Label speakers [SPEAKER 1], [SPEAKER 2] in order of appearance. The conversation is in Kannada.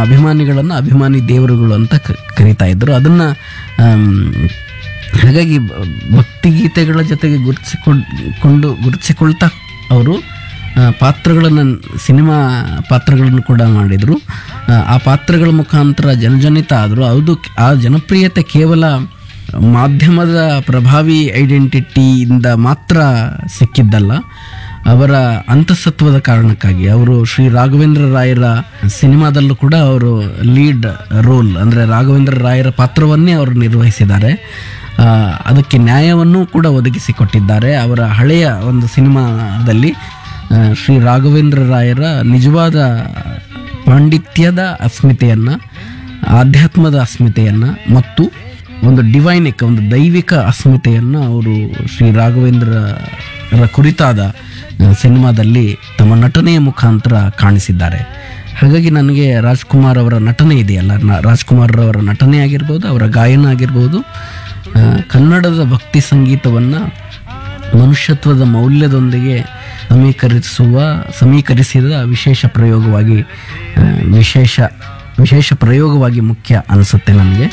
[SPEAKER 1] ಅಭಿಮಾನಿಗಳನ್ನು ಅಭಿಮಾನಿ ದೇವರುಗಳು ಅಂತ ಕ- ಕರೀತಾ ಇದ್ರು ಅದನ್ನ ಆಮ್, ಹಾಗಾಗಿ ಬ- ಭಕ್ತಿಗೀತೆಗಳ ಜೊತೆಗೆ ಗುರುತಿಸಿಕೊಂಡು ಗುರುತಿಸಿಕೊಳ್ತಾ ಅವರು ಪಾತ್ರಗಳನ್ನು ಸಿನಿಮಾ ಪಾತ್ರಗಳನ್ನು ಕೂಡ ಮಾಡಿದರು ಆ ಪಾತ್ರಗಳ ಮುಖಾಂತರ ಜನಜನಿತ ಆದರು ಅದು ಆ ಜನಪ್ರಿಯತೆ ಕೇವಲ ಮಾಧ್ಯಮದ ಪ್ರಭಾವಿ ಐಡೆಂಟಿಟಿಯಿಂದ ಮಾತ್ರ ಸಿಕ್ಕಿದ್ದಲ್ಲ ಅವರ ಅಂತಸತ್ವದ ಕಾರಣಕ್ಕಾಗಿ ಅವರು ಶ್ರೀ ರಾಘವೇಂದ್ರ ರಾಯರ ಸಿನಿಮಾದಲ್ಲೂ ಕೂಡ ಅವರು ಲೀಡ್ ರೋಲ್ ಅಂದರೆ ರಾಘವೇಂದ್ರ ರಾಯರ ಪಾತ್ರವನ್ನೇ ಅವರು ನಿರ್ವಹಿಸಿದ್ದಾರೆ ಆ, ಅದಕ್ಕೆ ನ್ಯಾಯವನ್ನು ಕೂಡ ಒದಗಿಸಿಕೊಟ್ಟಿದ್ದಾರೆ ಅವರ ಹಳೆಯ ಒಂದು ಸಿನಿಮಾದಲ್ಲಿ ಆ, ಶ್ರೀ ರಾಘವೇಂದ್ರ ರಾಯರ ನಿಜವಾದ ಪಾಂಡಿತ್ಯದ ಅಸ್ಮಿತೆಯನ್ನು ಆಧ್ಯಾತ್ಮದ ಅಸ್ಮಿತೆಯನ್ನು ಮತ್ತು ಒಂದು ಡಿವೈನಿಕ್ ಒಂದು ದೈವಿಕ ಅಸ್ಮಿತೆಯನ್ನು ಅವರು ಶ್ರೀ ರಾಘವೇಂದ್ರರ ಕುರಿತಾದ ಆ, ಸಿನಿಮಾದಲ್ಲಿ ತಮ್ಮ ನಟನೆಯ ಮುಖಾಂತರ ಕಾಣಿಸಿದ್ದಾರೆ ಹಾಗಾಗಿ ನನಗೆ ರಾಜ್ಕುಮಾರ್ ಅವರ ನಟನೆ ಇದೆಯಲ್ಲ ನ- ರಾಜ್ಕುಮಾರ್ ಅವರ ನಟನೆ ಆಗಿರ್ಬೋದು ಅವರ ಗಾಯನ ಆಗಿರ್ಬೋದು ಆ, ಕನ್ನಡದ ಭಕ್ತಿ ಸಂಗೀತವನ್ನು ಮನುಷ್ಯತ್ವದ ಮೌಲ್ಯದೊಂದಿಗೆ ಸಮೀಕರಿಸುವ ಸಮೀಕರಿಸಿದ ವಿಶೇಷ ಪ್ರಯೋಗವಾಗಿ ಆ, ವಿಶೇಷ ವಿಶೇಷ ಪ್ರಯೋಗವಾಗಿ ಮುಖ್ಯ ಅನಿಸುತ್ತೆ ನನಗೆ